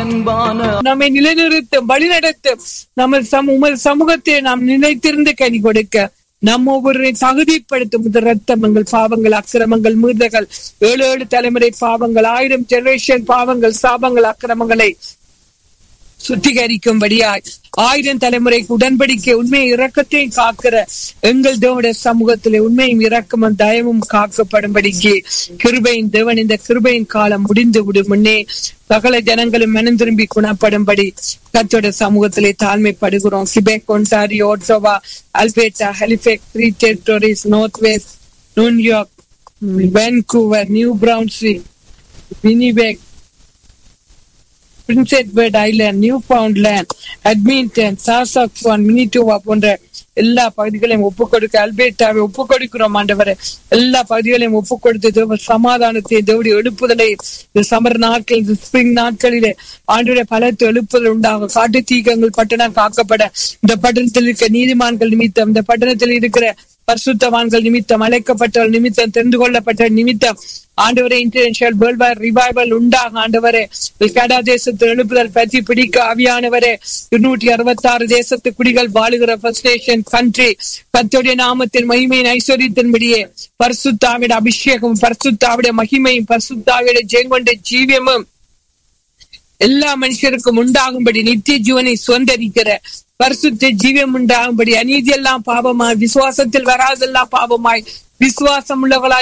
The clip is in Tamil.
அன்பான நம்மை நிலைநிறுத்தும் வழிநடத்தும் நம்ம சம உமது சமூகத்தை நாம் நினைத்திருந்து கனி கொடுக்க நம்ம ஒவ்வொருவரையும் தகுதிப்படுத்தும் இந்த ரத்தம் எங்கள் பாவங்கள் அக்கிரமங்கள் மீறுதல்கள் ஏழு ஏழு தலைமுறை பாவங்கள் ஆயிரம் ஜெனரேஷன் பாவங்கள் சாபங்கள் அக்கிரமங்களை சுத்திகரிக்கும்படியாய் ஆயிரம் தலைமுறைக்கு உடன்படிக்கை உண்மை இரக்கத்தையும் காக்கிற எங்கள் தேவனுடைய சமூகத்திலே உண்மையும் இரக்கமும் தயவும் காக்கப்படும்படிக்கு கிருபையின் தேவன் இந்த கிருபையின் காலம் முடிந்து விடும் முன்னே சகல ஜனங்களும் மனம் திரும்பி குணப்படும்படி கத்தோட சமூகத்திலே தாழ்மைப்படுகிறோம் கிபெக் ஒன்டாரியோ ஓட்சோவா அல்பேட்டா ஹெலிபெக் three territories north west New York Vancouver New Brunswick Winnipeg Prince Edward Island Newfoundland Edmonton Saskatchewan Manitoba போன்ற எல்லா பகுதிகளையும் ஒப்புக் கொடுக்க அல்பேட்டாவை ஒப்புக் கொடுக்கிறோம் ஆண்டவரை எல்லா பகுதிகளையும் ஒப்புக் கொடுத்து தேவ சமாதானத்தை தேவடைய எழுப்புதலை இந்த சமர் நாட்கள் இந்த ஸ்பிரிங் நாட்களிலே ஆண்டுடைய பலத்து எழுப்புதல் உண்டாகும் காட்டு தீக்கங்கள் பட்டணம் காக்கப்பட இந்த பட்டணத்தில் இருக்க நீதிமான்கள் நிமித்தம் இந்த பட்டணத்தில் இருக்கிற பரிசுத்தவான்கள் நிமித்தம் அழைக்கப்பட்டவர்கள் நிமித்தம் தெரிந்து கொள்ளப்பட்ட நிமித்தம் ஆண்டவரே இன்டர்நேஷனல் வேர்ல்ட் வைட் ரிவைவல் உண்டாக ஆண்டவரே கனடா தேசத்து எழுப்புதல் பற்றி பிடிக்க ஆவியானவரே இருநூற்றி அறுபத்தி ஆறு தேசத்து குடிகள் வாழுகிற ஃபர்ஸ்ட் நேஷன் கண்ட்ரி கத்தோடைய நாமத்தின் மகிமையின் ஐஸ்வர்யத்தின்படியே பரிசுத்தாவிட அபிஷேகம் பரிசுத்தாவிட மகிமையும் பரிசுத்தாவிட ஜெயங்கொண்ட ஜீவியமும் எல்லா மனுஷருக்கும் உண்டாகும்படி நித்திய ஜீவனை சுதந்திரிக்கிற பரிசுத்த ஜீவியம் உண்டாகும்படி அநீதி எல்லாம் பாவமாய் விசுவாசத்தில் வராதெல்லாம் பாவமாய் விசுவாசம் உள்ளவளாய்